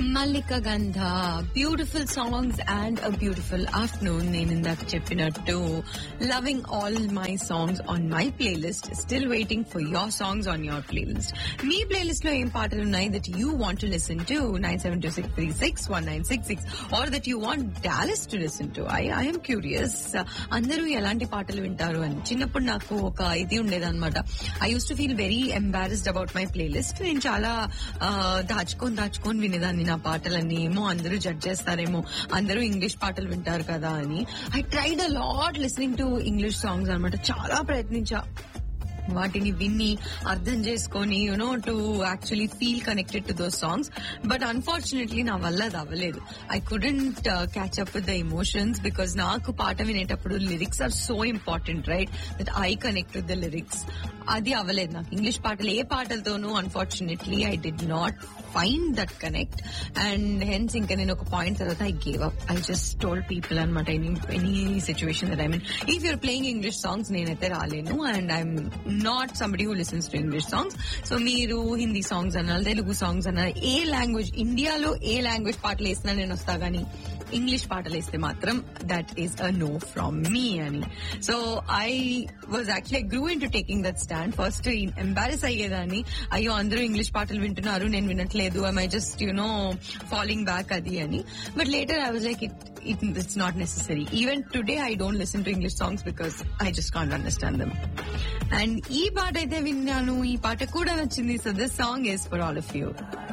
Mallika Gandha beautiful songs and a beautiful afternoon నేను ఇందాక చెప్పినట్టు loving all my songs on my playlist still waiting for your songs on your playlist మీ playlist లో ఏం పాటలు ఉన్నాయి that you want to listen to nine seven two six three six one nine six six or that you want Dallas to listen to I I'm curious అందరూ ఎలాంటి పాటలు వింటారు అని చిన్నప్పుడు నాకు ఒక ఇది ఉండేదన్నమాట I use to feel very embarrassed about my playlist నేను చాలా ఆ, దాచుకొని దాచుకొని వినేదాన్ని నా పాటలన్నీ ఏమో అందరూ జడ్జ్ చేస్తారేమో అందరూ ఇంగ్లీష్ పాటలు వింటారు కదా అని I tried a lot listening to English songs అనమాట చాలా ప్రయత్నించా వాటిని విని అర్థం చేసుకొని you know to actually feel connected to those songs but unfortunately నా వల్ల అది అవ్వలేదు I couldn't catch up with the emotions because నాకు పాట వినేటప్పుడు lyrics are so important right that I connect with the lyrics అది అవ్వలేదు నాకు ఇంగ్లీష్ పాటలు ఏ పాటలతోనూ unfortunately I did not find that connect and hence ఇంకా నేను ఒక పాయింట్ తర్వాత I gave up I just told people అనమాట any any situation that I mean if you're playing English songs నేనైతే రాలేను and I'm not somebody who listens to English songs so మీరు Hindi songs అన్నారు Telugu songs అన్నారు ఏ language ఇండియాలో ఏ language పాటలు వేసినా నేను వస్తా గానీ ఇంగ్లీష్ పాటలు వేస్తే మాత్రం that is a no from me అని so I was actually grew into taking that stand first embarrass అయ్యేదాన్ని అయ్యో అందరూ ఇంగ్లీష్ పాటలు వింటున్నారు నేను వినట్లేదు I just you know following back అది అని but later I was like it it it's not necessary even today I don't listen to English songs because I just can't understand them and ఈ పాట అయితే విన్నాను ఈ పాట కూడా నచ్చింది so this song is for all of you